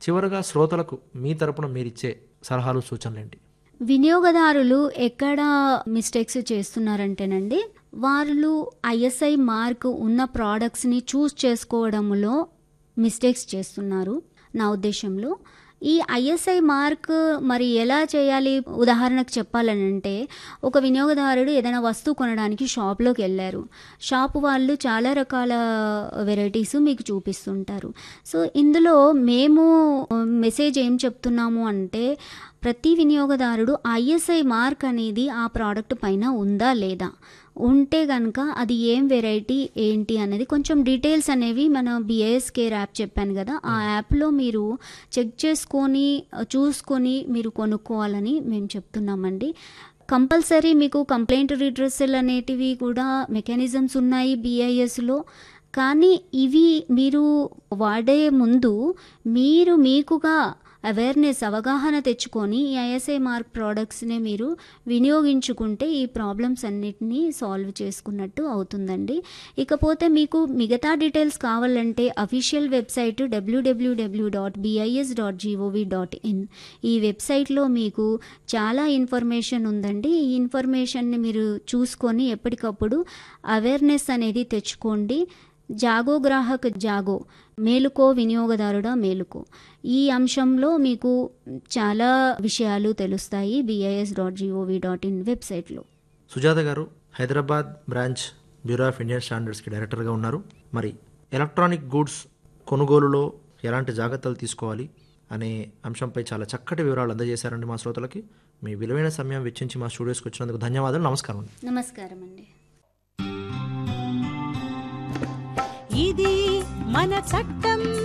చివరగా శ్రోతలకు మీ తరపున మీరిచ్చే సలహాలు సూచనలు ఏంటి వినియోగదారులు ఎక్కడ మిస్టేక్స్ చేస్తున్నారంటేనండి వాళ్ళు ఐఎస్ఐ మార్క్ ఉన్న ప్రోడక్ట్స్ని చూస్ చేసుకోవడంలో మిస్టేక్స్ చేస్తున్నారు నా ఉద్దేశంలో ఈ ఐఎస్ఐ మార్క్ మరి ఎలా చేయాలి ఉదాహరణకు చెప్పాలనంటే ఒక వినియోగదారుడు ఏదైనా వస్తువు కొనడానికి షాప్లోకి వెళ్ళారు షాప్ వాళ్ళు చాలా రకాల వెరైటీస్ మీకు చూపిస్తుంటారు సో ఇందులో మేము మెసేజ్ ఏం చెప్తున్నాము అంటే ప్రతి వినియోగదారుడు ఐఎస్ఐ మార్క్ అనేది ఆ ప్రోడక్ట్ పైన ఉందా లేదా ఉంటే కనుక అది ఏం వెరైటీ ఏంటి అనేది కొంచెం డీటెయిల్స్ అనేవి మన బిఐఎస్ కేర్ యాప్ చెప్పాను కదా ఆ యాప్లో మీరు చెక్ చేసుకొని చూసుకొని మీరు కొనుక్కోవాలని మేము చెప్తున్నామండి కంపల్సరీ మీకు కంప్లైంట్ రిడ్రెసల్ అనేటివి కూడా మెకానిజమ్స్ ఉన్నాయి బిఐఎస్లో కానీ ఇవి మీరు వాడే ముందు మీరు మీకుగా అవేర్నెస్ అవగాహన తెచ్చుకొని ఈ ఐఎస్ఐ మార్క్ ప్రోడక్ట్స్ని మీరు వినియోగించుకుంటే ఈ ప్రాబ్లమ్స్ అన్నిటినీ సాల్వ్ చేసుకున్నట్టు అవుతుందండి ఇకపోతే మీకు మిగతా డీటెయిల్స్ కావాలంటే official website WWW dot BIS dot GOV dot in ఈ వెబ్సైట్లో మీకు చాలా ఇన్ఫర్మేషన్ ఉందండి ఈ ఇన్ఫర్మేషన్ని మీరు చూసుకొని ఎప్పటికప్పుడు అవేర్నెస్ అనేది తెచ్చుకోండి జాగో గ్రాహక్ జాగో మేలుకో వినియోగదారుడా మేలుకో ఈ అంశంలో మీకు చాలా విషయాలు తెలుస్తాయి BIS dot GOV dot in వెబ్సైట్లో సుజాత గారు Hyderabad branch bureau of Indian స్టాండర్డ్స్కి డైరెక్టర్గా ఉన్నారు మరి ఎలక్ట్రానిక్ గూడ్స్ కొనుగోలులో ఎలాంటి జాగ్రత్తలు తీసుకోవాలి అనే అంశంపై చాలా చక్కటి వివరాలు అందజేశారండి మా శ్రోతలకి మీ విలువైన సమయం వెచ్చించి మా స్టూడియోస్కి వచ్చినందుకు ధన్యవాదాలు నమస్కారం అండి నమస్కారం అండి ఇది మన చట్టం